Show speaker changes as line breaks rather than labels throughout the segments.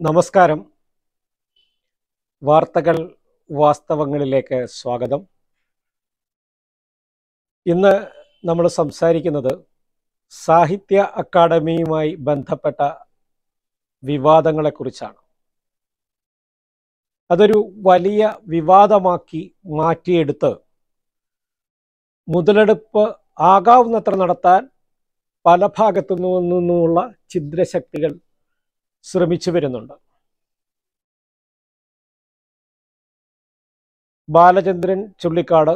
നമസ്കാരം വാർത്തകൾ വാസ്തവങ്ങളിലേക്ക് സ്വാഗതം ഇന്ന് നമ്മൾ സംസാരിക്കുന്നത് സാഹിത്യ അക്കാദമിയുമായി ബന്ധപ്പെട്ട വിവാദങ്ങളെക്കുറിച്ചാണ് അതൊരു വലിയ വിവാദമാക്കി മാറ്റിയെടുത്ത് മുതലെടുപ്പ് ആകാവുന്നത്ര നടത്താൻ പല ഭാഗത്തു നിന്നുമുള്ള ഛിദ്രശക്തികൾ ശ്രമിച്ചു വരുന്നുണ്ട് ബാലചന്ദ്രൻ ചുള്ളിക്കാട്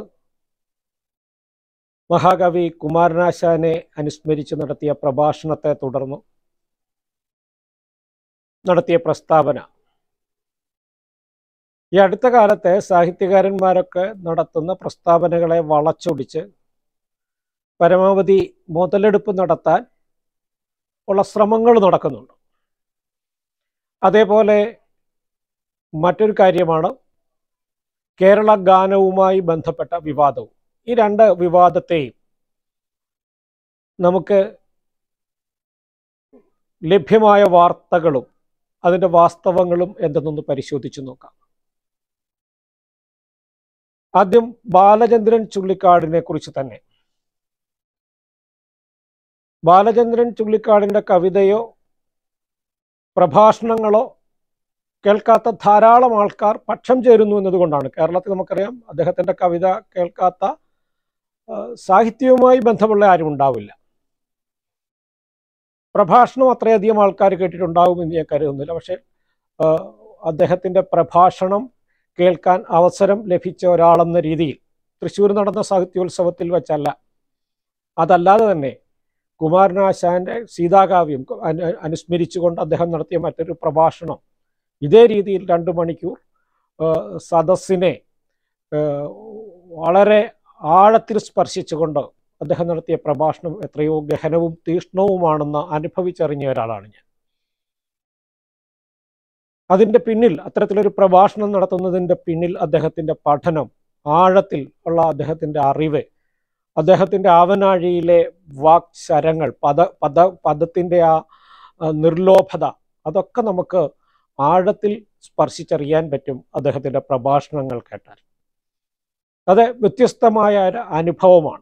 മഹാകവി കുമാരനാശാനെ അനുസ്മരിച്ച് നടത്തിയ പ്രഭാഷണത്തെ തുടർന്ന് നടത്തിയ പ്രസ്താവന ഈ അടുത്ത കാലത്തെ സാഹിത്യകാരന്മാരൊക്കെ നടത്തുന്ന പ്രസ്താവനകളെ വളച്ചൊടിച്ച് പരമാവധി മുതലെടുപ്പ് നടത്താൻ ഉള്ള ശ്രമങ്ങൾ നടക്കുന്നുണ്ട് അതേപോലെ മറ്റൊരു കാര്യമാണ് കേരള ഗാനവുമായി ബന്ധപ്പെട്ട വിവാദവും ഈ രണ്ട് വിവാദത്തെയും നമുക്ക് ലഭ്യമായ വാർത്തകളും അതിൻ്റെ വാസ്തവങ്ങളും എന്തെന്നൊന്ന് പരിശോധിച്ചു നോക്കാം ആദ്യം ബാലചന്ദ്രൻ ചുള്ളിക്കാടിനെ കുറിച്ച് തന്നെ ബാലചന്ദ്രൻ ചുള്ളിക്കാടിൻ്റെ കവിതയോ പ്രഭാഷണങ്ങളോ കേൾക്കാത്ത ധാരാളം ആൾക്കാർ പക്ഷം ചേരുന്നു എന്നതുകൊണ്ടാണ് കേരളത്തിൽ നമുക്കറിയാം അദ്ദേഹത്തിൻ്റെ കവിത കേൾക്കാത്ത ആ, സാഹിത്യവുമായി ബന്ധമുള്ള ആരും ഉണ്ടാവില്ല പ്രഭാഷണം അത്രയധികം ആൾക്കാർ കേട്ടിട്ടുണ്ടാകും എന്ന് ഞാൻ കരുതുന്നില്ല പക്ഷേ ആ, അദ്ദേഹത്തിൻ്റെ പ്രഭാഷണം കേൾക്കാൻ അവസരം ലഭിച്ച ഒരാളെന്ന രീതിയിൽ തൃശ്ശൂർ നടന്ന സാഹിത്യോത്സവത്തിൽ വെച്ചല്ല അതല്ലാതെ തന്നെ കുമാരനാശാന്റെ സീതാകാവ്യം അനു- അനുസ്മരിച്ചുകൊണ്ട് അദ്ദേഹം നടത്തിയ മറ്റൊരു പ്രഭാഷണം ഇതേ രീതിയിൽ രണ്ട് മണിക്കൂർ ആ, സദസ്സിനെ ആ, വളരെ ആഴത്തിൽ സ്പർശിച്ചുകൊണ്ട് അദ്ദേഹം നടത്തിയ പ്രഭാഷണം എത്രയോ ഗഹനവും തീഷ്ണവുമാണെന്ന് അനുഭവിച്ചറിഞ്ഞ ഒരാളാണ് ഞാൻ അതിൻ്റെ പിന്നിൽ അത്തരത്തിലൊരു പ്രഭാഷണം നടത്തുന്നതിൻ്റെ പിന്നിൽ അദ്ദേഹത്തിൻ്റെ പഠനം ആഴത്തിൽ ഉള്ള അദ്ദേഹത്തിൻ്റെ അറിവ് അദ്ദേഹത്തിൻ്റെ ആവനാഴിയിലെ വാക്ശരങ്ങൾ പദ പദ പദത്തിൻ്റെ ആ ആ, നിർലോഭത അതൊക്കെ നമുക്ക് ആഴത്തിൽ സ്പർശിച്ചറിയാൻ പറ്റും അദ്ദേഹത്തിൻ്റെ പ്രഭാഷണങ്ങൾ കേട്ടാൽ അത് വ്യത്യസ്തമായ ഒരു അനുഭവമാണ്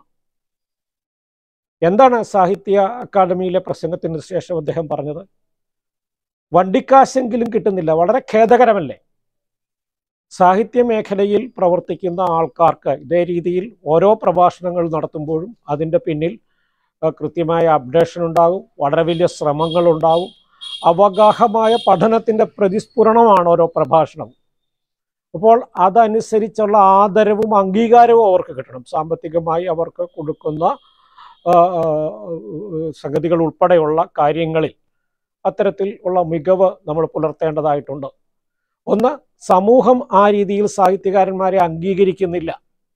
എന്താണ് സാഹിത്യ അക്കാദമിയിലെ പ്രസംഗത്തിന് ശേഷം അദ്ദേഹം പറഞ്ഞത് വണ്ടിക്കാശെങ്കിലും കിട്ടുന്നില്ല വളരെ ഖേദകരമല്ലേ സാഹിത്യ മേഖലയിൽ പ്രവർത്തിക്കുന്ന ആൾക്കാർക്ക് ഇതേ രീതിയിൽ ഓരോ പ്രഭാഷണങ്ങൾ നടത്തുമ്പോഴും അതിൻ്റെ പിന്നിൽ ആ, കൃത്യമായ അപ്ഡേഷൻ ഉണ്ടാകും വളരെ വലിയ ശ്രമങ്ങൾ ഉണ്ടാകും അവഗാഹമായ പഠനത്തിൻ്റെ പ്രതിസ്ഫുരണമാണ് ഓരോ പ്രഭാഷണം അപ്പോൾ അതനുസരിച്ചുള്ള ആദരവും അംഗീകാരവും അവർക്ക് കിട്ടണം സാമ്പത്തികമായി അവർക്ക് കൊടുക്കുന്ന ആ, ആ, സംഗതികൾ ഉൾപ്പെടെയുള്ള കാര്യങ്ങളിൽ അത്തരത്തിൽ ഉള്ള മികവ് നമ്മൾ പുലർത്തേണ്ടതായിട്ടുണ്ട് ഒന്ന് സമൂഹം ആ രീതിയിൽ സാഹിത്യകാരന്മാരെ അംഗീകരിക്കുന്നില്ല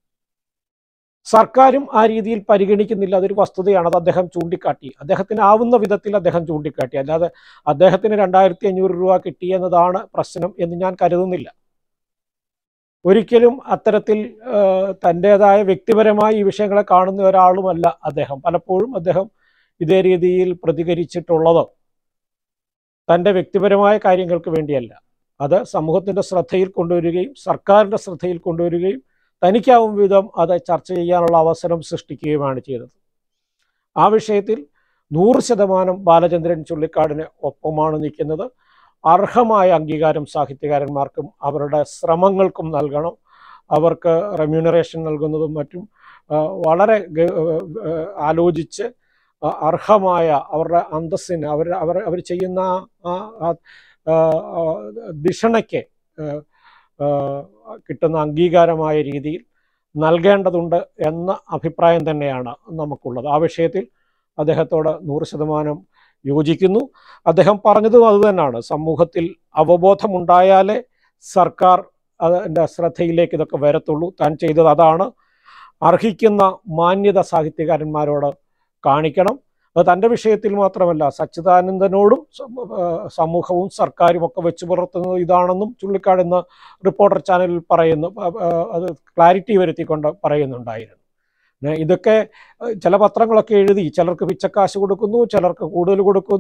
സർക്കാരും ആ രീതിയിൽ പരിഗണിക്കുന്നില്ല അതൊരു വസ്തുതയാണ് അത് അദ്ദേഹം ചൂണ്ടിക്കാട്ടി അദ്ദേഹത്തിന് ആവുന്ന വിധത്തിൽ അദ്ദേഹം ചൂണ്ടിക്കാട്ടി അല്ലാതെ അദ്ദേഹത്തിന് രണ്ടായിരത്തി അഞ്ഞൂറ് രൂപ കിട്ടി എന്നതാണ് പ്രശ്നം എന്ന് ഞാൻ കരുതുന്നില്ല ഒരിക്കലും അത്തരത്തിൽ ആ, തൻ്റെതായ വ്യക്തിപരമായി ഈ വിഷയങ്ങളെ കാണുന്ന ഒരാളുമല്ല അദ്ദേഹം പലപ്പോഴും അദ്ദേഹം ഇതേ രീതിയിൽ പ്രതികരിച്ചിട്ടുള്ളത് തൻ്റെ വ്യക്തിപരമായ കാര്യങ്ങൾക്ക് വേണ്ടിയല്ല അത് സമൂഹത്തിൻ്റെ ശ്രദ്ധയിൽ കൊണ്ടുവരികയും സർക്കാരിൻ്റെ ശ്രദ്ധയിൽ കൊണ്ടുവരികയും തനിക്കാവും വിധം അത് ചർച്ച ചെയ്യാനുള്ള അവസരം സൃഷ്ടിക്കുകയുമാണ് ചെയ്തത് ആ വിഷയത്തിൽ നൂറ് ശതമാനം ബാലചന്ദ്രൻ ചുള്ളിക്കാടിന് ഒപ്പമാണ് നിൽക്കുന്നത് അർഹമായ അംഗീകാരം സാഹിത്യകാരന്മാർക്കും അവരുടെ ശ്രമങ്ങൾക്കും നൽകണം അവർക്ക് റെമ്യൂണറേഷൻ നൽകുന്നതും മറ്റും ആ, വളരെ ഗ- ആ, ആലോചിച്ച് ആ, അർഹമായ അവരുടെ അന്തസ്സിന് അവർ അവർ അവർ ചെയ്യുന്ന ആ ആ, ആ, ആ, ധിഷണയ്ക്ക് ആ, ആ, കിട്ടുന്ന അംഗീകാരമായ രീതിയിൽ നൽകേണ്ടതുണ്ട് എന്ന അഭിപ്രായം തന്നെയാണ് നമുക്കുള്ളത് ആ വിഷയത്തിൽ അദ്ദേഹത്തോട് നൂറ് ശതമാനം യോജിക്കുന്നു അദ്ദേഹം പറഞ്ഞതും അതുതന്നെയാണ് സമൂഹത്തിൽ അവബോധമുണ്ടായാലേ സർക്കാർ അതിൻ്റെ ശ്രദ്ധയിലേക്ക് ഇതൊക്കെ വരത്തുള്ളൂ താൻ ചെയ്തത് അതാണ് അർഹിക്കുന്ന മാന്യത സാഹിത്യകാരന്മാരോട് കാണിക്കണം അത് തൻ്റെ വിഷയത്തിൽ മാത്രമല്ല സച്ചിദാനന്ദനോടും സമ- ആ, സമൂഹവും സർക്കാരും ഒക്കെ വെച്ച് പുലർത്തുന്നത് ഇതാണെന്നും ചുള്ളിക്കാട് ഇന്ന് റിപ്പോർട്ടർ ചാനലിൽ പറയുന്നു ആ, ആ, അത് ക്ലാരിറ്റി വരുത്തിക്കൊണ്ട് പറയുന്നുണ്ടായിരുന്നു പിന്നെ ഇതൊക്കെ ഏഹ്, ചില പത്രങ്ങളൊക്കെ എഴുതി ചിലർക്ക് പിച്ചക്കാശ് കൊടുക്കുന്നു ചിലർക്ക് കൂടുതൽ കൊടുക്കുന്നു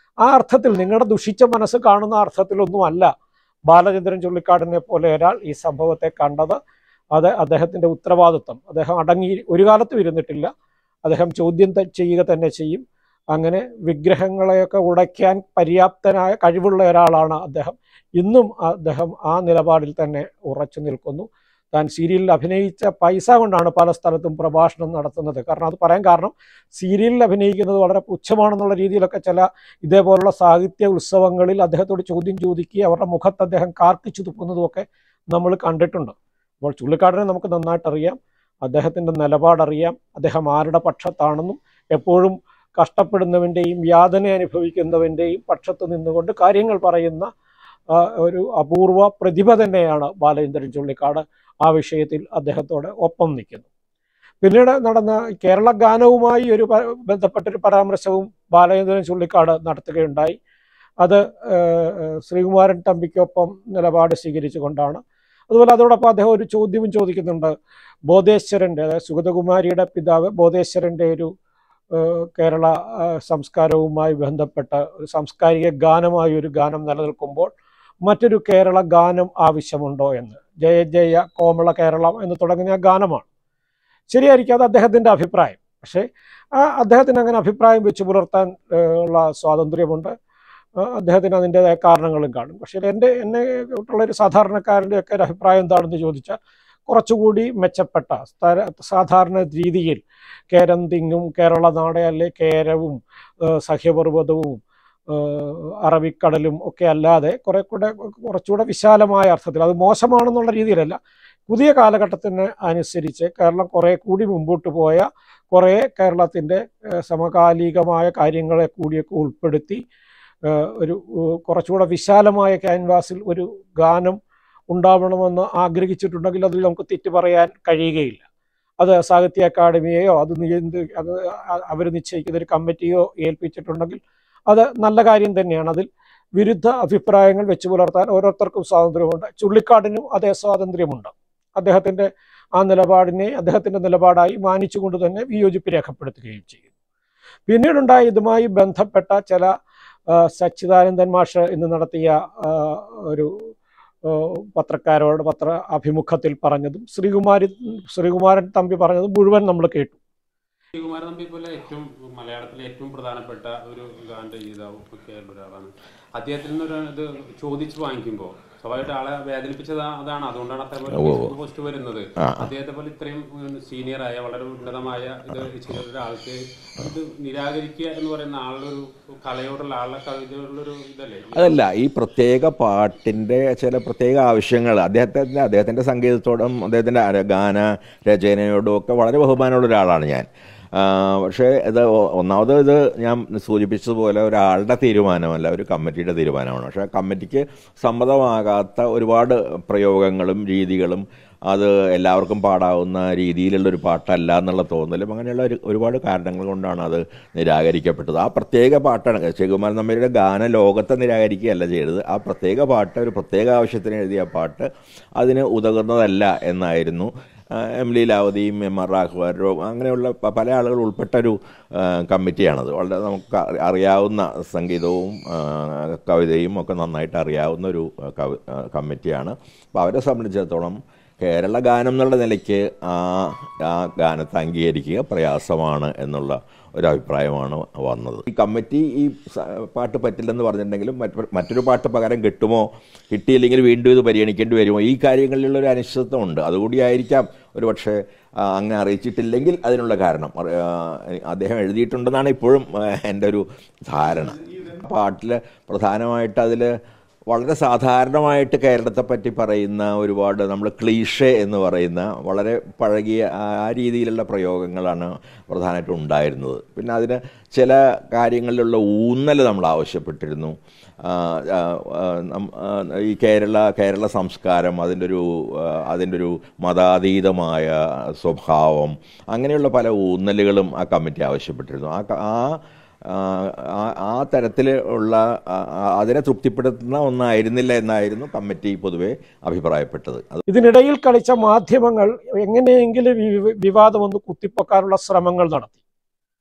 ആ അർത്ഥത്തിൽ നിങ്ങളുടെ ദുഷിച്ച മനസ്സ് കാണുന്ന അർത്ഥത്തിലൊന്നും അല്ല ബാലചന്ദ്രൻ ചുള്ളിക്കാടിനെ പോലെ ഒരാൾ ഈ സംഭവത്തെ കണ്ടത് അത് അദ്ദേഹത്തിന്റെ ഉത്തരവാദിത്വം അദ്ദേഹം അടങ്ങി ഒരു കാലത്തും ഇരുന്നിട്ടില്ല അദ്ദേഹം ചോദ്യം ത- ചെയ്യുക തന്നെ ചെയ്യും അങ്ങനെ വിഗ്രഹങ്ങളെയൊക്കെ ഉടയ്ക്കാൻ പര്യാപ്തനായ കഴിവുള്ള ഒരാളാണ് അദ്ദേഹം ഇന്നും അദ്ദേഹം ആ നിലപാടിൽ തന്നെ ഉറച്ചു നിൽക്കുന്നു താൻ സീരിയലിൽ അഭിനയിച്ച പൈസ കൊണ്ടാണ് പല സ്ഥലത്തും പ്രഭാഷണം നടത്തുന്നത് കാരണം അത് പറയാൻ കാരണം സീരിയലിൽ അഭിനയിക്കുന്നത് വളരെ പുച്ഛമാണെന്നുള്ള രീതിയിലൊക്കെ ചില ഇതേപോലുള്ള സാഹിത്യ ഉത്സവങ്ങളിൽ അദ്ദേഹത്തോട് ചോദ്യം ചോദിക്കുകയും അവരുടെ മുഖത്ത് അദ്ദേഹം കാർക്കിച്ചു തുപ്പുന്നതുമൊക്കെ നമ്മൾ കണ്ടിട്ടുണ്ട് അപ്പോൾ ചുള്ളിക്കാടിനെ നമുക്ക് നന്നായിട്ട് അറിയാം അദ്ദേഹത്തിൻ്റെ നിലപാടറിയാം അദ്ദേഹം ആരുടെ പക്ഷത്താണെന്നും എപ്പോഴും കഷ്ടപ്പെടുന്നവൻ്റെയും യാതന അനുഭവിക്കുന്നവൻ്റെയും പക്ഷത്ത് നിന്നുകൊണ്ട് കാര്യങ്ങൾ പറയുന്ന ആ, ഒരു അപൂർവ പ്രതിഭ തന്നെയാണ് ബാലചന്ദ്രൻ ചുള്ളിക്കാട് ആ വിഷയത്തിൽ അദ്ദേഹത്തോട് ഒപ്പം നിൽക്കുന്നു പിന്നീട് നടന്ന കേരള ഗാനവുമായി ഒരു പ- ബന്ധപ്പെട്ടൊരു പരാമർശവും ബാലചന്ദ്രൻ ചുള്ളിക്കാട് നടത്തുകയുണ്ടായി അത് ഏഹ്, ഏഹ്, ശ്രീകുമാരൻ തമ്പിക്കൊപ്പം നിലപാട് സ്വീകരിച്ചുകൊണ്ടാണ് അതുപോലെ അതോടൊപ്പം അദ്ദേഹം ഒരു ചോദ്യവും ചോദിക്കുന്നുണ്ട് ബോധേശ്വരൻ്റെ അതായത് സുഗതകുമാരിയുടെ പിതാവ് ബോധേശ്വരൻ്റെ ഒരു ഏഹ്, കേരള ആ, സംസ്കാരവുമായി ബന്ധപ്പെട്ട ഒരു സാംസ്കാരിക ഗാനമായി ഒരു ഗാനം നിലനിൽക്കുമ്പോൾ മറ്റൊരു കേരള ഗാനം ആവശ്യമുണ്ടോ എന്ന് ജയ ജയ കോമള കേരളം എന്ന് തുടങ്ങുന്ന ആ ഗാനമാണ് ശരിയായിരിക്കും അത് അദ്ദേഹത്തിൻ്റെ അഭിപ്രായം പക്ഷേ ആ അദ്ദേഹത്തിന് അങ്ങനെ അഭിപ്രായം വെച്ച് പുലർത്താൻ ഏഹ്, ഉള്ള സ്വാതന്ത്ര്യമുണ്ട് ആ, അദ്ദേഹത്തിന് അതിൻ്റെതായ കാരണങ്ങളും കാണും പക്ഷേ എൻ്റെ എന്നെ ഉള്ള ഒരു സാധാരണക്കാരൻ്റെ ഒക്കെ ഒരു അഭിപ്രായം എന്താണെന്ന് ചോദിച്ചാൽ കുറച്ചുകൂടി മെച്ചപ്പെട്ട സ്ഥര- സാധാരണ രീതിയിൽ കേരം തിങ്ങും കേരള നാടെ അല്ലെ കേരവും ഏഹ്, സഹ്യപർവ്വതവും ഏഹ്, അറബിക്കടലും ഒക്കെ അല്ലാതെ കുറെ കൂടെ കുറച്ചുകൂടെ വിശാലമായ അർത്ഥത്തിൽ അത് മോശമാണെന്നുള്ള രീതിയിലല്ല പുതിയ കാലഘട്ടത്തിന് അനുസരിച്ച് കേരളം കുറെ കൂടി മുമ്പോട്ട് പോയ കുറേ കേരളത്തിൻ്റെ ഏഹ്, സമകാലികമായ കാര്യങ്ങളെ കൂടിയൊക്കെ ഉൾപ്പെടുത്തി ഏഹ്, ഒരു ഏഹ്, കുറച്ചുകൂടെ വിശാലമായ ക്യാൻവാസിൽ ഒരു ഗാനം ഉണ്ടാവണമെന്ന് ആഗ്രഹിച്ചിട്ടുണ്ടെങ്കിൽ അതിൽ നമുക്ക് തെറ്റ് പറയാൻ കഴിയുകയില്ല അത് സാഹിത്യ അക്കാദമിയെയോ അത് നിയന്ത്ര അത് അവർ നിശ്ചയിക്കുന്ന ഒരു കമ്മിറ്റിയോ ഏൽപ്പിച്ചിട്ടുണ്ടെങ്കിൽ അത് നല്ല കാര്യം തന്നെയാണ് അതിൽ വിരുദ്ധ അഭിപ്രായങ്ങൾ വെച്ച് പുലർത്താൻ ഓരോരുത്തർക്കും സ്വാതന്ത്ര്യമുണ്ട് ചുള്ളിക്കാടിനും അതേ സ്വാതന്ത്ര്യമുണ്ട് അദ്ദേഹത്തിൻ്റെ ആ നിലപാടിനെ അദ്ദേഹത്തിൻ്റെ നിലപാടായി മാനിച്ചുകൊണ്ട് തന്നെ വിയോജിപ്പ് രേഖപ്പെടുത്തുകയും ചെയ്യും പിന്നീടുണ്ടായ ഇതുമായി ബന്ധപ്പെട്ട ചില ആ, സച്ചിദാനന്ദൻ മാഷ് ഇന്ന് നടത്തിയ ആ, ഒരു ആ, പത്രക്കാരോട് പത്ര അഭിമുഖത്തിൽ പറഞ്ഞതും ശ്രീകുമാരി ശ്രീകുമാരൻ തമ്പി പറഞ്ഞതും മുഴുവൻ നമ്മൾ കേട്ടു
ശ്രീകുമാരൻ തമ്പി പോലെ ഏറ്റവും മലയാളത്തിലെ ഏറ്റവും പ്രധാനപ്പെട്ട ഒരു ഗാനരചയിതാവും ഒക്കെ ആയിട്ടുള്ള ഒരാളാണ് അദ്ദേഹത്തിൽ നിന്ന് ഒരു ഇത് ചോദിച്ചു വാങ്ങിക്കുമ്പോൾ സ്വാഭാവികമായിട്ട് ആളെ വേദനിപ്പിച്ചത് ആ- അതാണ് അതുകൊണ്ടാണ് അത്ര ഫേസ്ബുക്ക് പോസ്റ്റ് വരുന്നത് അദ്ദേഹത്തെ പോലെ ഇത്രയും സീനിയർ ആയ വളരെ ഉന്നതമായ ഇത് ചെയ്ത ഒരാൾക്ക് ഇത് നിരാകരിക്കുക എന്ന് പറയുന്ന ആളുടെ ഒരു കലയോടുള്ള ആളുടെ കവിതയോടുള്ള ഒരു ഇതല്ലേ
അതല്ല ഈ പ്രത്യേക പാട്ടിൻ്റെ ചില പ്രത്യേക ആവശ്യങ്ങൾ അദ്ദേഹത്തിൻ്റെ അദ്ദേഹത്തിൻ്റെ സംഗീതത്തോടും അദ്ദേഹത്തിൻ്റെ അര- ഗാന രചനയോടും ഒക്കെ വളരെ ബഹുമാനമുള്ള ഒരാളാണ് ഞാൻ ആ, പക്ഷേ ഇത് ഒ- ഒന്നാമത് ഇത് ഞാൻ സൂചിപ്പിച്ചതുപോലെ ഒരാളുടെ തീരുമാനമല്ല ഒരു കമ്മിറ്റിയുടെ തീരുമാനമാണ് പക്ഷേ കമ്മിറ്റിക്ക് സമ്മതമാകാത്ത ഒരുപാട് പ്രയോഗങ്ങളും രീതികളും അത് എല്ലാവർക്കും പാടാവുന്ന രീതിയിലുള്ള ഒരു പാട്ടല്ല എന്നുള്ള തോന്നലും അങ്ങനെയുള്ള ഒരു ഒരുപാട് കാരണങ്ങൾ കൊണ്ടാണ് അത് നിരാകരിക്കപ്പെട്ടത് ആ പ്രത്യേക പാട്ടാണ് ശ്രീകുമാരൻ നമ്പരുടെ ഗാന ലോകത്തെ നിരാകരിക്കുകയല്ല ചെയ്തത് ആ പ്രത്യേക പാട്ട് ഒരു പ്രത്യേക ആവശ്യത്തിന് എഴുതിയ പാട്ട് അതിന് ഉതകുന്നതല്ല എന്നായിരുന്നു ആ, എം ലീലാവതിയും എം ആർ രാഘവരും അങ്ങനെയുള്ള പ- പല ആളുകൾ ഉൾപ്പെട്ട ഒരു ആ, കമ്മിറ്റിയാണത് വളരെ നമുക്ക് അറി- അറിയാവുന്ന സംഗീതവും ആ, കവിതയും ഒക്കെ നന്നായിട്ട് അറിയാവുന്ന ഒരു ആ, കവി ആ, കമ്മിറ്റിയാണ് അപ്പോൾ അവരെ സംബന്ധിച്ചിടത്തോളം കേരള ഗാനം എന്നുള്ള നിലയ്ക്ക് ആ ആ ഗാനത്തെ അംഗീകരിക്കുക പ്രയാസമാണ് എന്നുള്ള ഒരു അഭിപ്രായമാണ് വന്നത് ഈ കമ്മിറ്റി ഈ സ- പാട്ട് പറ്റില്ലെന്ന് പറഞ്ഞിട്ടുണ്ടെങ്കിലും മറ്റ് മറ്റൊരു പാട്ട് പകരം കിട്ടുമോ കിട്ടിയില്ലെങ്കിൽ വീണ്ടും ഇത് പരിഗണിക്കേണ്ടി വരുമോ ഈ കാര്യങ്ങളിലുള്ള ഒരു അനിശ്ചിതത്വം ഉണ്ട് അതുകൂടിയായിരിക്കാം ഒരു പക്ഷേ ആ, അങ്ങനെ അറിയിച്ചിട്ടില്ലെങ്കിൽ അതിനുള്ള കാരണം അറി- ആ, അദ്ദേഹം എഴുതിയിട്ടുണ്ടെന്നാണ് ഇപ്പോഴും ആ, എൻ്റെ ഒരു ധാരണ പാട്ടിൽ പ്രധാനമായിട്ട് അതിൽ വളരെ സാധാരണമായിട്ട് കേരളത്തെ പറ്റി പറയുന്ന ഒരുപാട് നമ്മൾ ക്ലീഷേ എന്ന് പറയുന്ന വളരെ പഴകിയ ആ ആ രീതിയിലുള്ള പ്രയോഗങ്ങളാണ് പ്രധാനമായിട്ടും ഉണ്ടായിരുന്നത് പിന്നെ അതിന് ചില കാര്യങ്ങളിലുള്ള ഊന്നൽ നമ്മൾ ആവശ്യപ്പെട്ടിരുന്നു ആ, ആ, ആ, നം- ആ, ഈ കേരള കേരള സംസ്കാരം അതിൻ്റെ ഒരു ആ, അതിൻ്റെ ഒരു മതാതീതമായ സ്വഭാവം അങ്ങനെയുള്ള പല ഊന്നലുകളും ആ കമ്മിറ്റി ആവശ്യപ്പെട്ടിരുന്നു ആ ക- ആ ആ, ആ- ആ തരത്തിൽ ഉള്ള ആ, ആ, അതിനെ തൃപ്തിപ്പെടുത്തുന്ന ഒന്നായിരുന്നില്ല എന്നായിരുന്നു കമ്മിറ്റി പൊതുവെ അഭിപ്രായപ്പെട്ടത് അത്
ഇതിനിടയിൽ കളിച്ച മാധ്യമങ്ങൾ എങ്ങനെയെങ്കിലും ഈ വി- വിവാദം ഒന്ന് കുത്തിപ്പൊക്കാനുള്ള ശ്രമങ്ങൾ നടത്തി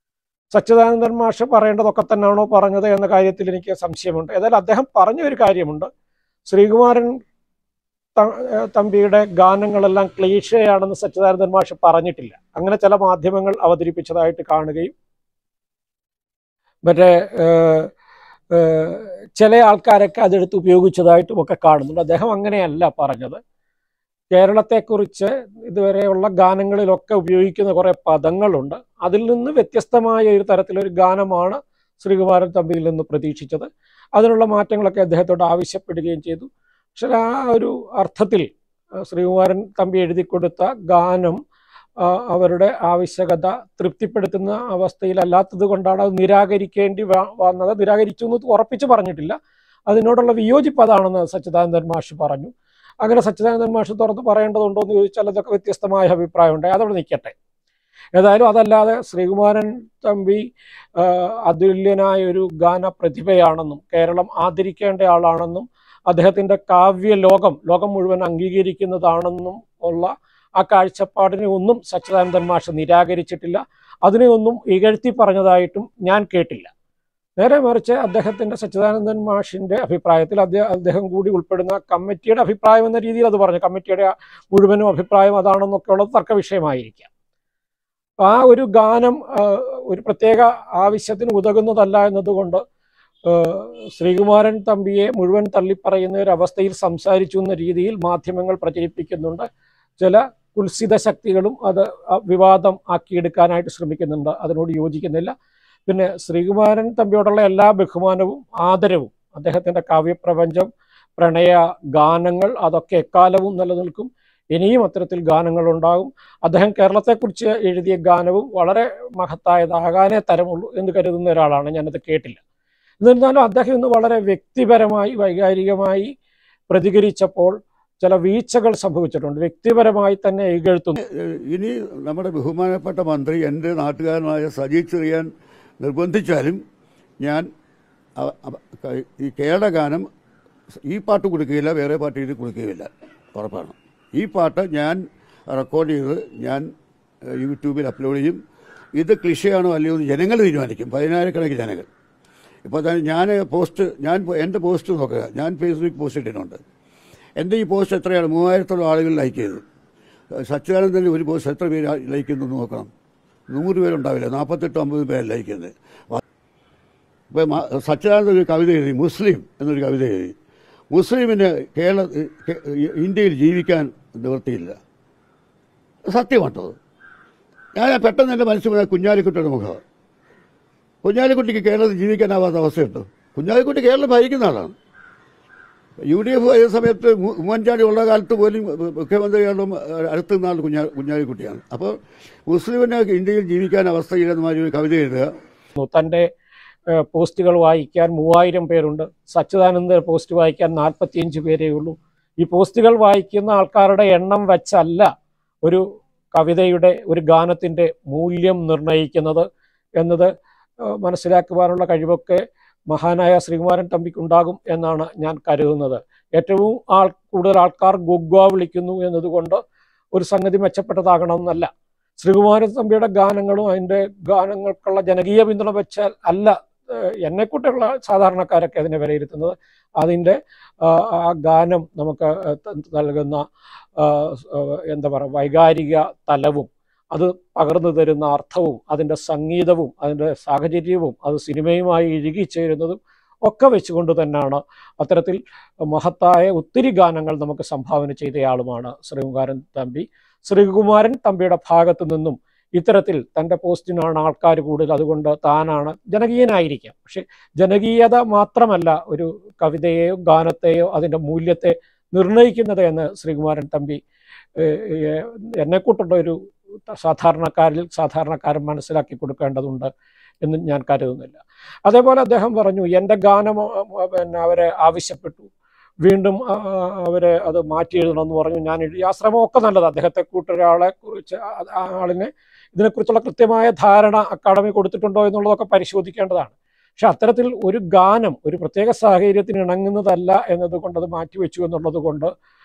സച്ചിദാനന്ദൻ മാഷ് പറയേണ്ടതൊക്കെ തന്നെയാണോ പറഞ്ഞത് എന്ന കാര്യത്തിൽ എനിക്ക് സംശയമുണ്ട് ഏതായാലും അദ്ദേഹം പറഞ്ഞ ഒരു കാര്യമുണ്ട് ശ്രീകുമാരൻ ത- ഏഹ് തമ്പിയുടെ ഗാനങ്ങളെല്ലാം ക്ലീഷയാണെന്ന് സച്ചിദാനന്ദൻ മാഷ് പറഞ്ഞിട്ടില്ല അങ്ങനെ ചില മാധ്യമങ്ങൾ അവതരിപ്പിച്ചതായിട്ട് കാണുകയും മറ്റേ ഏഹ്, ഏഹ്, ചില ആൾക്കാരൊക്കെ അതെടുത്ത് ഉപയോഗിച്ചതായിട്ടും ഒക്കെ കാണുന്നുണ്ട് അദ്ദേഹം അങ്ങനെയല്ല പറഞ്ഞത് കേരളത്തെക്കുറിച്ച് ഇതുവരെയുള്ള ഗാനങ്ങളിലൊക്കെ ഉപയോഗിക്കുന്ന കുറേ പദങ്ങളുണ്ട് അതിൽ നിന്ന് വ്യത്യസ്തമായ ഒരു തരത്തിലൊരു ഗാനമാണ് ശ്രീകുമാരൻ തമ്പിയിൽ നിന്ന് പ്രതീക്ഷിച്ചത് അതിനുള്ള മാറ്റങ്ങളൊക്കെ അദ്ദേഹത്തോട് ആവശ്യപ്പെടുകയും ചെയ്തു പക്ഷെ ആ ഒരു അർത്ഥത്തിൽ ആ, ശ്രീകുമാരൻ തമ്പി എഴുതി കൊടുത്ത ഗാനം ആ, അവരുടെ ആവശ്യകത തൃപ്തിപ്പെടുത്തുന്ന അവസ്ഥയിലല്ലാത്തത് കൊണ്ടാണ് അത് നിരാകരിക്കേണ്ടി വ- വന്നത് നിരാകരിച്ചു എന്ന് ഉറപ്പിച്ച് പറഞ്ഞിട്ടില്ല അതിനോടുള്ള വിയോജിപ്പ് അതാണെന്ന് സച്ചിദാനന്ദൻ മാഷ് പറഞ്ഞു അങ്ങനെ സച്ചിദാനന്ദൻ മാഷ് തുറന്ന് പറയേണ്ടതുണ്ടോ എന്ന് ചോദിച്ചാൽ അതൊക്കെ വ്യത്യസ്തമായ അഭിപ്രായമുണ്ട് അതവിടെ നിൽക്കട്ടെ ഏതായാലും അതല്ലാതെ ശ്രീകുമാരൻ തമ്പി ആ, അതുല്യനായ ഒരു ഗാന പ്രതിഭയാണെന്നും കേരളം ആദരിക്കേണ്ട ആളാണെന്നും അദ്ദേഹത്തിൻ്റെ കാവ്യ ലോകം ലോകം മുഴുവൻ അംഗീകരിക്കുന്നതാണെന്നും ഉള്ള ആ കാഴ്ചപ്പാടിനെ ഒന്നും സച്ചിദാനന്ദൻ മാഷ് നിരാകരിച്ചിട്ടില്ല അതിനെ ഒന്നും ഇകഴ്ത്തി പറഞ്ഞതായിട്ടും ഞാൻ കേട്ടില്ല നേരെ മറിച്ച് അദ്ദേഹത്തിൻ്റെ സച്ചിദാനന്ദൻ മാഷിൻ്റെ അഭിപ്രായത്തിൽ അദ്ദേഹം അദ്ദേഹം കൂടി ഉൾപ്പെടുന്ന കമ്മിറ്റിയുടെ അഭിപ്രായം എന്ന രീതിയിൽ അത് പറഞ്ഞു കമ്മിറ്റിയുടെ മുഴുവനും അഭിപ്രായം അതാണെന്നൊക്കെ ഉള്ളത് തർക്ക വിഷയമായിരിക്കാം ആ ഒരു ഗാനം ആ, ഒരു പ്രത്യേക ആവശ്യത്തിന് ഉതകുന്നതല്ല എന്നതുകൊണ്ട് ആ, ശ്രീകുമാരൻ തമ്പിയെ മുഴുവൻ തള്ളിപ്പറയുന്ന ഒരു അവസ്ഥയിൽ സംസാരിച്ചു എന്ന രീതിയിൽ മാധ്യമങ്ങൾ പ്രചരിപ്പിക്കുന്നുണ്ട് ചില കുൽസിത ശക്തികളും അത് ആ വിവാദം ആക്കിയെടുക്കാനായിട്ട് ശ്രമിക്കുന്നുണ്ട് അതിനോട് യോജിക്കുന്നില്ല പിന്നെ ശ്രീകുമാരൻ തമ്പിയോടുള്ള എല്ലാ ബഹുമാനവും ആദരവും അദ്ദേഹത്തിൻ്റെ കാവ്യപ്രപഞ്ചം പ്രണയ ഗാനങ്ങൾ അതൊക്കെ എക്കാലവും നിലനിൽക്കും ഇനിയും അത്തരത്തിൽ ഗാനങ്ങൾ ഉണ്ടാകും അദ്ദേഹം കേരളത്തെക്കുറിച്ച് എഴുതിയ ഗാനവും വളരെ മഹത്തായതാകാനേ തരമുള്ളൂ എന്ന് കരുതുന്ന ഒരാളാണ് ഞാനത് കേട്ടില്ല എന്നിരുന്നാലും അദ്ദേഹം ഇന്ന് വളരെ വ്യക്തിപരമായി വൈകാരികമായി പ്രതികരിച്ചപ്പോൾ ചില വീഴ്ചകൾ സംഭവിച്ചിട്ടുണ്ട് വ്യക്തിപരമായി തന്നെ ഇകഴ്ത്തുന്നു
ഏഹ് ഇനി നമ്മുടെ ബഹുമാനപ്പെട്ട മന്ത്രി എൻ്റെ നാട്ടുകാരനായ സജി ചെറിയാൻ നിർബന്ധിച്ചാലും ഞാൻ അവ- അവ- ക- ഈ കേരളഗാനം ഈ പാട്ട് കൊടുക്കുകയില്ല വേറെ പാട്ട് എഴുതി കൊടുക്കുകയില്ല ഉറപ്പാണ് ഈ പാട്ട് ഞാൻ റെക്കോർഡ് ചെയ്ത് ഞാൻ ഏഹ്, യൂട്യൂബിൽ അപ്ലോഡ് ചെയ്യും ഇത് ക്ലിഷയാണോ അല്ലയോ എന്ന് ജനങ്ങൾ തീരുമാനിക്കും പതിനായിരക്കണക്കിന് ജനങ്ങൾ ഇപ്പോൾ തന്നെ ഞാൻ പോസ്റ്റ് ഞാൻ എൻ്റെ പോസ്റ്റ് നോക്കുക ഞാൻ ഫേസ്ബുക്ക് പോസ്റ്റ് ഇട്ടിട്ടുണ്ട് എൻ്റെ ഈ പോസ്റ്റ് എത്രയാണ് മൂവായിരത്തോളം ആളുകൾ ലൈക്ക് ചെയ്തു സച്ചിദാനന്ദൻ്റെ ഒരു പോസ്റ്റ് എത്ര പേര് ലൈക്ക് ചെയ്യുന്നു എന്ന് നോക്കണം നൂറ് പേരുണ്ടാവില്ല നാൽപ്പത്തെട്ട് അമ്പത് പേര് ലൈക്ക് ചെയ്യുന്നത് ഇപ്പം സച്ചിദാനന്ദൻ ഒരു കവിത എഴുതി മുസ്ലിം എന്നൊരു കവിത എഴുതി മുസ്ലിമിന് കേരള കേ- ഇന്ത്യയിൽ ജീവിക്കാൻ നിവൃത്തിയില്ല സത്യമാട്ടത് ഞാൻ പെട്ടെന്ന് എൻ്റെ മനസ്സിൽ വന്ന കുഞ്ഞാലിക്കുട്ടിയുടെ മുഖം കുഞ്ഞാലിക്കുട്ടിക്ക് കേരളത്തിൽ ജീവിക്കാനാവാത്ത അവസ്ഥയുണ്ട് കുഞ്ഞാലിക്കുട്ടി കേരളം ഭരിക്കുന്ന ആളാണ് യു ഡി എഫ് അതേ സമയത്ത് മു- ഉമ്മൻചാണ്ടി ഉള്ള കാലത്ത് പോലും മുഖ്യമന്ത്രിയുടെ അടുത്ത് നിന്ന ആൾ കുഞ്ഞാ കുഞ്ഞാലിക്കുട്ടിയാണ് അപ്പോൾ മുസ്ലിമിന് ഇന്ത്യയിൽ ജീവിക്കാൻ അവസ്ഥയില്ലെന്ന മാതിരി ഒരു കവിത എഴുതുക
തൻ്റെ ഏഹ്, പോസ്റ്റുകൾ വായിക്കാൻ മൂവായിരം പേരുണ്ട് സച്ചിദാനന്ദ പോസ്റ്റ് വായിക്കാൻ നാൽപ്പത്തിയഞ്ച് പേരേ ഉള്ളൂ ഈ പോസ്റ്റുകൾ വായിക്കുന്ന ആൾക്കാരുടെ എണ്ണം വെച്ചല്ല ഒരു കവിതയുടെ ഒരു ഗാനത്തിൻ്റെ മൂല്യം നിർണ്ണയിക്കുന്നത് എന്നത് ഏഹ്, മനസ്സിലാക്കുവാനുള്ള കഴിവൊക്കെ മഹാനായ ശ്രീകുമാരൻ തമ്പിക്കുണ്ടാകും എന്നാണ് ഞാൻ കരുതുന്നത് ഏറ്റവും ആൾ കൂടുതൽ ആൾക്കാർ ഗുഗ്വ വിളിക്കുന്നു എന്നതുകൊണ്ട് ഒരു സംഗതി മെച്ചപ്പെട്ടതാകണമെന്നല്ല ശ്രീകുമാരൻ തമ്പിയുടെ ഗാനങ്ങളും അതിൻ്റെ ഗാനങ്ങൾക്കുള്ള ജനകീയ പിന്തുണ വെച്ചാൽ അല്ല ഏഹ് എന്നെക്കൂട്ടുള്ള സാധാരണക്കാരൊക്കെ അതിനെ വിലയിരുത്തുന്നത് അതിൻ്റെ ആ, ആ ഗാനം നമുക്ക് ത- നൽകുന്ന ആ, സ്- എന്താ പറയുക വൈകാരിക തലവും അത് പകർന്നു തരുന്ന അർത്ഥവും അതിൻ്റെ സംഗീതവും അതിൻ്റെ സാഹചര്യവും അത് സിനിമയുമായി ഇഴുകിച്ചേരുന്നതും ഒക്കെ വെച്ചുകൊണ്ട് തന്നെയാണ് അത്തരത്തിൽ മഹത്തായ ഒത്തിരി ഗാനങ്ങൾ നമുക്ക് സംഭാവന ചെയ്തയാളുമാണ് ശ്രീകുമാരൻ തമ്പി ശ്രീകുമാരൻ തമ്പിയുടെ ഭാഗത്തു നിന്നും ഇത്തരത്തിൽ തൻ്റെ പോസ്റ്റിനാണ് ആൾക്കാർ കൂടുതൽ അതുകൊണ്ട് താനാണ് ജനകീയനായിരിക്കാം പക്ഷെ ജനകീയത മാത്രമല്ല ഒരു കവിതയെയോ ഗാനത്തെയോ അതിൻ്റെ മൂല്യത്തെ നിർണ്ണയിക്കുന്നത് എന്ന് ശ്രീകുമാരൻ തമ്പി ഏഹ്, ഏഹ്, എന്നെക്കൂട്ടുള്ള ഒരു സാധാരണക്കാരിൽ സാധാരണക്കാരൻ മനസ്സിലാക്കി കൊടുക്കേണ്ടതുണ്ട് എന്ന് ഞാൻ കരുതുന്നില്ല അതേപോലെ അദ്ദേഹം പറഞ്ഞു എൻ്റെ ഗാനം ആ, ആ, പിന്നെ അവരെ ആവശ്യപ്പെട്ടു വീണ്ടും ആ, ആ, അവരെ അത് മാറ്റി എഴുതണമെന്ന് പറഞ്ഞു ഞാൻ എഴുതി ആ ശ്രമമൊക്കെ നല്ലത് അദ്ദേഹത്തെ കൂട്ടൊരാളെ കുറിച്ച് ആ- ആ ആളിനെ ഇതിനെക്കുറിച്ചുള്ള കൃത്യമായ ധാരണ അക്കാഡമി കൊടുത്തിട്ടുണ്ടോ എന്നുള്ളതൊക്കെ പരിശോധിക്കേണ്ടതാണ് പക്ഷെ അത്തരത്തിൽ ഒരു ഗാനം ഒരു പ്രത്യേക സാഹചര്യത്തിന് ഇണങ്ങുന്നതല്ല എന്നതുകൊണ്ട് അത് മാറ്റിവെച്ചു എന്നുള്ളത് കൊണ്ട്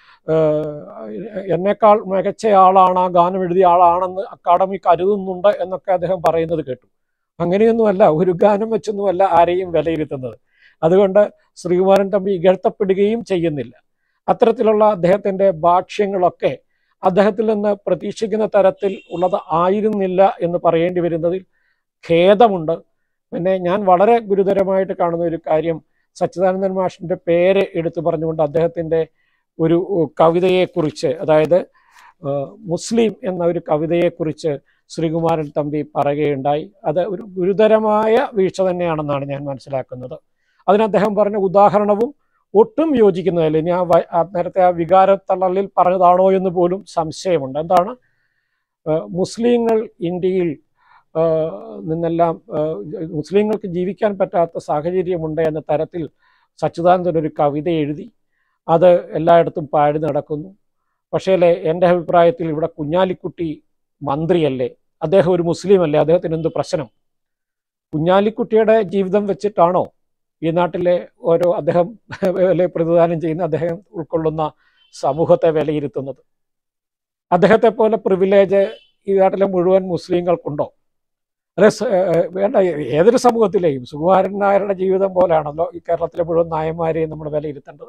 ഏഹ്, എന്നേക്കാൾ മികച്ച ആളാണ് ആ ഗാനം എഴുതിയ ആളാണെന്ന് അക്കാഡമി കരുതുന്നുണ്ട് എന്നൊക്കെ അദ്ദേഹം പറയുന്നത് കേട്ടു അങ്ങനെയൊന്നുമല്ല ഒരു ഗാനം വെച്ചൊന്നുമല്ല ആരെയും വിലയിരുത്തുന്നത് അതുകൊണ്ട് ശ്രീകുമാരൻ തമ്പി ഇകഴ്ത്തപ്പെടുകയും ചെയ്യുന്നില്ല അത്തരത്തിലുള്ള അദ്ദേഹത്തിൻ്റെ ഭാഷ്യങ്ങളൊക്കെ അദ്ദേഹത്തിൽ നിന്ന് പ്രതീക്ഷിക്കുന്ന തരത്തിൽ ഉള്ളത് ആയിരുന്നില്ല എന്ന് പറയേണ്ടി വരുന്നതിൽ ഖേദമുണ്ട് പിന്നെ ഞാൻ വളരെ ഗുരുതരമായിട്ട് കാണുന്ന ഒരു കാര്യം സച്ചിദാനന്ദൻ മാഷിൻ്റെ പേര് എടുത്തു പറഞ്ഞുകൊണ്ട് അദ്ദേഹത്തിൻ്റെ ഒരു കവിതയെക്കുറിച്ച് അതായത് ആ, മുസ്ലിം എന്ന ഒരു കവിതയെക്കുറിച്ച് ശ്രീകുമാരൻ തമ്പി പറയുകയുണ്ടായി അത് ഒരു ഗുരുതരമായ വീഴ്ച തന്നെയാണെന്നാണ് ഞാൻ മനസ്സിലാക്കുന്നത് അതിന് അദ്ദേഹം പറഞ്ഞ ഉദാഹരണവും ഒട്ടും യോജിക്കുന്നതല്ല ഇനി ആ വ- ആ നേരത്തെ ആ വികാരത്തള്ളലിൽ പറഞ്ഞതാണോ എന്ന് പോലും സംശയമുണ്ട് എന്താണ് ആ, മുസ്ലിങ്ങൾ ഇന്ത്യയിൽ ആ, നിന്നെല്ലാം ആ, മുസ്ലിങ്ങൾക്ക് ജീവിക്കാൻ പറ്റാത്ത സാഹചര്യമുണ്ട് എന്ന തരത്തിൽ സച്ചിദാനന്ദൻ ഒരു കവിത എഴുതി അത് എല്ലായിടത്തും പാടി നടക്കുന്നു പക്ഷേ എൻ്റെ അഭിപ്രായത്തിൽ ഇവിടെ കുഞ്ഞാലിക്കുട്ടി മന്ത്രിയല്ലേ അദ്ദേഹം ഒരു മുസ്ലിം അല്ലേ അദ്ദേഹത്തിന് എന്ത് പ്രശ്നം കുഞ്ഞാലിക്കുട്ടിയുടെ ജീവിതം വെച്ചിട്ടാണോ ഈ നാട്ടിലെ ഓരോ അദ്ദേഹം വില പ്രതിദാനം ചെയ്യുന്ന അദ്ദേഹം ഉൾക്കൊള്ളുന്ന സമൂഹത്തെ വിലയിരുത്തുന്നത് അദ്ദേഹത്തെ പോലെ പ്രിവിലേജ് ഈ നാട്ടിലെ മുഴുവൻ മുസ്ലിങ്ങൾക്കുണ്ടോ അല്ലെ സ- ഏഹ് വേണ്ട ഏതൊരു സമൂഹത്തിലെയും സുകുമാരൻ നായരുടെ ജീവിതം പോലെയാണല്ലോ ഈ കേരളത്തിലെ മുഴുവൻ നായന്മാരെയും നമ്മൾ വിലയിരുത്തേണ്ടത്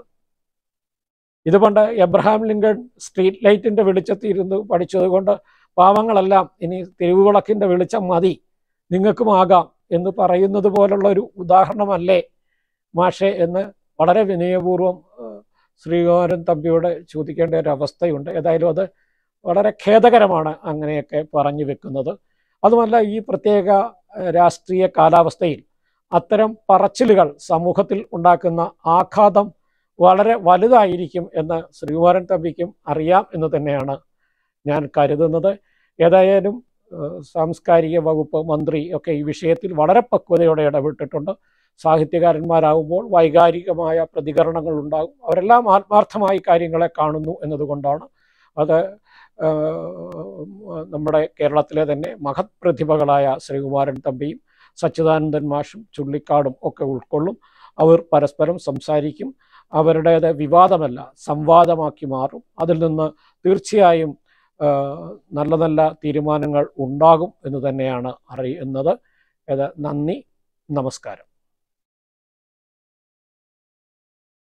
ഇത് പണ്ട് എബ്രഹാം ലിങ്കൺ സ്ട്രീറ്റ് ലൈറ്റിന്റെ വെളിച്ചത്തിൽ ഇരുന്ന് പഠിച്ചത് കൊണ്ട് പാവങ്ങളെല്ലാം ഇനി തെരുവുവിളക്കിന്റെ വെളിച്ചം മതി നിങ്ങൾക്കും ആകാം എന്ന് പറയുന്നത് പോലുള്ള ഒരു ഉദാഹരണമല്ലേ മാഷെ എന്ന് വളരെ വിനയപൂർവ്വം ഏഹ്, ശ്രീകുമാരൻ തമ്പിയോട് ചോദിക്കേണ്ട ഒരു അവസ്ഥയുണ്ട് ഏതായാലും അത് വളരെ ഖേദകരമാണ് അങ്ങനെയൊക്കെ പറഞ്ഞു വെക്കുന്നത് അതുമല്ല ഈ പ്രത്യേക ഏഹ്, രാഷ്ട്രീയ കാലാവസ്ഥയിൽ അത്തരം പറച്ചിലുകൾ സമൂഹത്തിൽ ഉണ്ടാക്കുന്ന ആഘാതം വളരെ വലുതായിരിക്കും എന്ന് ശ്രീകുമാരൻ തമ്പിക്കും അറിയാം എന്ന് തന്നെയാണ് ഞാൻ കരുതുന്നത് ഏതായാലും ഏഹ്, സാംസ്കാരിക വകുപ്പ് മന്ത്രി ഒക്കെ ഈ വിഷയത്തിൽ വളരെ പക്വതയോടെ ഇടപെട്ടിട്ടുണ്ട് സാഹിത്യകാരന്മാരാകുമ്പോൾ വൈകാരികമായ പ്രതികരണങ്ങൾ ഉണ്ടാകും അവരെല്ലാം ആത്മാർത്ഥമായി കാര്യങ്ങളെ കാണുന്നു എന്നതുകൊണ്ടാണ് അത് ഏഹ്, നമ്മുടെ കേരളത്തിലെ തന്നെ മഹത് പ്രതിഭകളായ ശ്രീകുമാരൻ തമ്പിയും സച്ചിദാനന്ദൻ മാഷും ചുള്ളിക്കാടും ഒക്കെ ഉൾക്കൊള്ളും അവർ പരസ്പരം സംസാരിക്കും അവരുടേത് വിവാദമല്ല സംവാദമാക്കി മാറും അതിൽ നിന്ന് തീർച്ചയായും ആ, നല്ല നല്ല തീരുമാനങ്ങൾ ഉണ്ടാകും എന്ന് തന്നെയാണ് അറിയുന്നത് ഇത് നന്ദി നമസ്കാരം